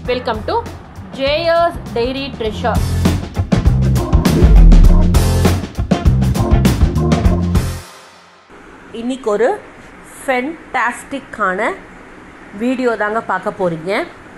welcome to ஜேயர்ஸ் diary treasure இன்னைக்கு ஒரு ஃபென்டாஸ்டிக்கான வீடியோ தாங்க பார்க்க போகிறீங்க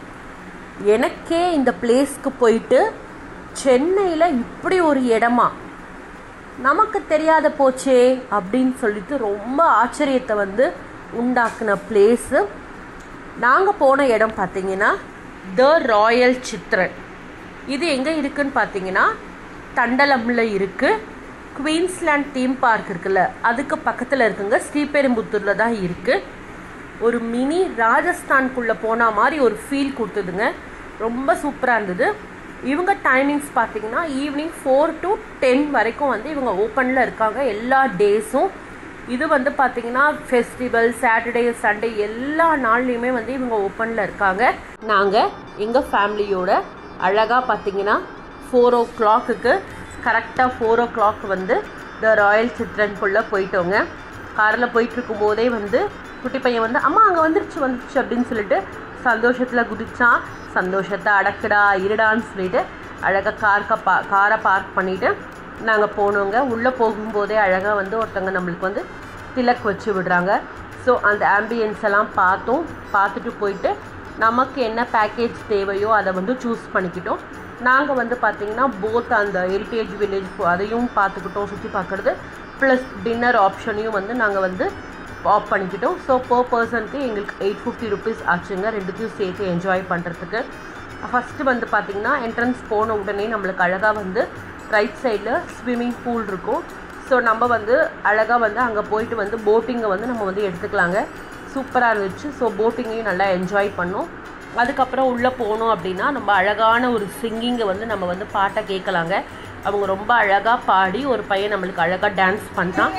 எனக்கே இந்த பிளேஸ்க்கு போயிட்டு சென்னையில் இப்படி ஒரு இடமா நமக்கு தெரியாத போச்சே அப்படின்னு சொல்லிட்டு ரொம்ப ஆச்சரியத்தை வந்து உண்டாக்குன பிளேஸு நாங்கள் போன இடம் பார்த்தீங்கன்னா த ராயல் சித்ரன் இது எங்கே இருக்குன்னு பார்த்தீங்கன்னா தண்டலமில் இருக்குது குவீன்ஸ்லேண்ட் தீம் பார்க் இருக்குல்ல அதுக்கு பக்கத்தில் இருக்குங்க ஸ்ரீபெரும்புத்தூரில் தான் இருக்குது ஒரு மினி ராஜஸ்தான்குள்ளே போன மாதிரி ஒரு ஃபீல் கொடுத்ததுங்க ரொம்ப சூப்பராக இருந்தது இவங்க டைமிங்ஸ் பார்த்தீங்கன்னா ஈவினிங் ஃபோர் டு டென் வரைக்கும் வந்து இவங்க ஓப்பனில் இருக்காங்க எல்லா டேஸும் இது வந்து பார்த்தீங்கன்னா ஃபெஸ்டிவல் சாட்டர்டே சண்டே எல்லா நாள்லேயுமே வந்து இவங்க ஓப்பனில் இருக்காங்க நாங்கள் எங்கள் ஃபேமிலியோட அழகாக பார்த்தீங்கன்னா ஃபோர் ஓ கிளாக்குக்கு கரெக்டாக ஃபோர் ஓ கிளாக் வந்து த ராயல் சித்ரன்குள்ளே போயிட்டோங்க காரில் போயிட்டுருக்கும் போதே வந்து குட்டி பையன் வந்து அம்மா அங்கே வந்துருச்சு வந்துருச்சு அப்படின்னு சொல்லிட்டு சந்தோஷத்தில் குதிச்சான் சந்தோஷத்தை அடக்குடா இருடான்னு சொல்லிட்டு அழகாக கார்க்க பா காரை பார்க் பண்ணிவிட்டு நாங்கள் போனோங்க உள்ளே போகும்போதே அழகாக வந்து ஒருத்தவங்க நம்மளுக்கு வந்து திலக் வச்சு விடுறாங்க ஸோ அந்த ஆம்பியன்ஸ் எல்லாம் பார்த்தோம் பார்த்துட்டு போயிட்டு நமக்கு என்ன பேக்கேஜ் தேவையோ அதை வந்து சூஸ் பண்ணிக்கிட்டோம் நாங்கள் வந்து பார்த்திங்கன்னா போத் அந்த ஹெரிட்டேஜ் வில்லேஜ் அதையும் பார்த்துக்கிட்டோம் சுற்றி பார்க்குறது ப்ளஸ் டின்னர் ஆப்ஷனையும் வந்து நாங்கள் வந்து ஆஃப் பண்ணிக்கிட்டோம் ஸோ பர் பர்சனுக்கு எங்களுக்கு எயிட் ஃபிஃப்டி ருபீஸ் ஆச்சுங்க ரெண்டுத்தையும் சேர்த்து என்ஜாய் பண்ணுறதுக்கு ஃபஸ்ட்டு வந்து பார்த்திங்கன்னா என்ட்ரன்ஸ் போன உடனே நம்மளுக்கு அழகாக வந்து ரைட் சைடில் ஸ்விம்மிங் பூல் இருக்கும் ஸோ நம்ம வந்து அழகாக வந்து அங்கே போயிட்டு வந்து போட்டிங்கை வந்து நம்ம வந்து எடுத்துக்கலாங்க சூப்பராக இருந்துச்சு ஸோ போட்டிங்கையும் நல்லா என்ஜாய் பண்ணோம் அதுக்கப்புறம் உள்ளே போனோம் அப்படின்னா நம்ம அழகான ஒரு சிங்கிங்கை வந்து நம்ம வந்து பாட்டை கேட்கலாங்க அவங்க ரொம்ப அழகாக பாடி ஒரு பையன் நம்மளுக்கு அழகாக டான்ஸ் பண்ணுறான்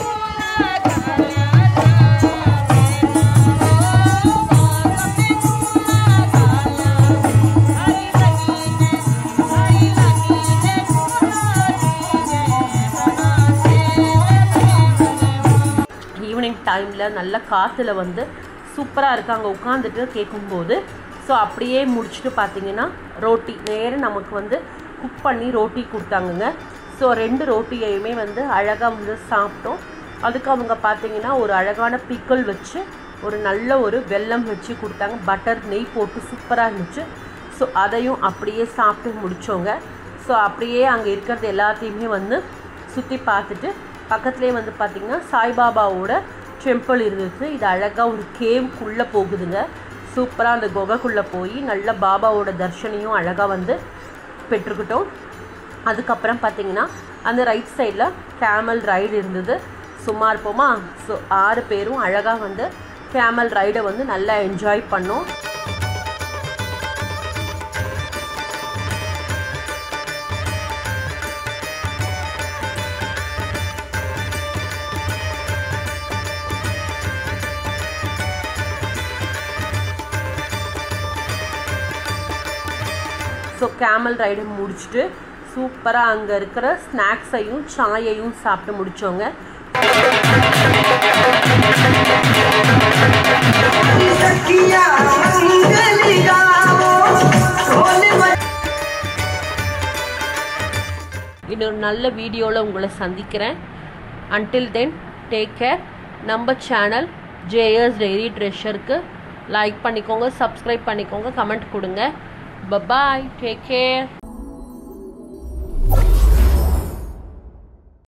ஈவினிங் டைமில் நல்ல காற்றுல வந்து சூப்பராக இருக்குது அங்கே உட்காந்துட்டு கேட்கும்போது ஸோ அப்படியே முடிச்சுட்டு பார்த்தீங்கன்னா ரோட்டி நேரம் நமக்கு வந்து குக் பண்ணி ரோட்டி கொடுத்தாங்கங்க ஸோ ரெண்டு ரோட்டியையுமே வந்து அழகாக வந்து சாப்பிட்டோம் அதுக்கு அவங்க பார்த்தீங்கன்னா ஒரு அழகான பிக்கல் வச்சு ஒரு நல்ல ஒரு வெல்லம் வச்சு கொடுத்தாங்க பட்டர் நெய் போட்டு சூப்பராக இருந்துச்சு ஸோ அதையும் அப்படியே சாப்பிட்டு முடித்தோங்க ஸோ அப்படியே அங்கே இருக்கிறது எல்லாத்தையுமே வந்து சுற்றி பார்த்துட்டு பக்கத்துலேயே வந்து பார்த்திங்கன்னா சாய்பாபாவோட டெம்பிள் இருந்துச்சு இது அழகாக ஒரு கேவ்க்குள்ளே போகுதுங்க சூப்பராக அந்த குகைக்குள்ளே போய் நல்ல பாபாவோட தர்ஷனையும் அழகாக வந்து பெற்றுக்கிட்டோம் அதுக்கப்புறம் பார்த்திங்கன்னா அந்த ரைட் சைடில் கேமல் ரைடு இருந்தது சும்மா இருப்போமா ஸோ ஆறு பேரும் அழகாக வந்து கேமல் ரைடை வந்து நல்லா என்ஜாய் பண்ணோம் ஸோ கேமல் ரைடை முடிச்சுட்டு சூப்பராக அங்கே இருக்கிற ஸ்நாக்ஸையும் சாயையும் சாப்பிட்டு முடித்தோங்க இன்னொரு நல்ல வீடியோவில் உங்களை சந்திக்கிறேன் அன்டில் தென் டேக் கேர் நம்ம சேனல் ஜேஎஸ் டெய்ரி ட்ரெஷருக்கு லைக் பண்ணிக்கோங்க சப்ஸ்கிரைப் பண்ணிக்கோங்க கமெண்ட் கொடுங்க பபாய் டேக் கேர்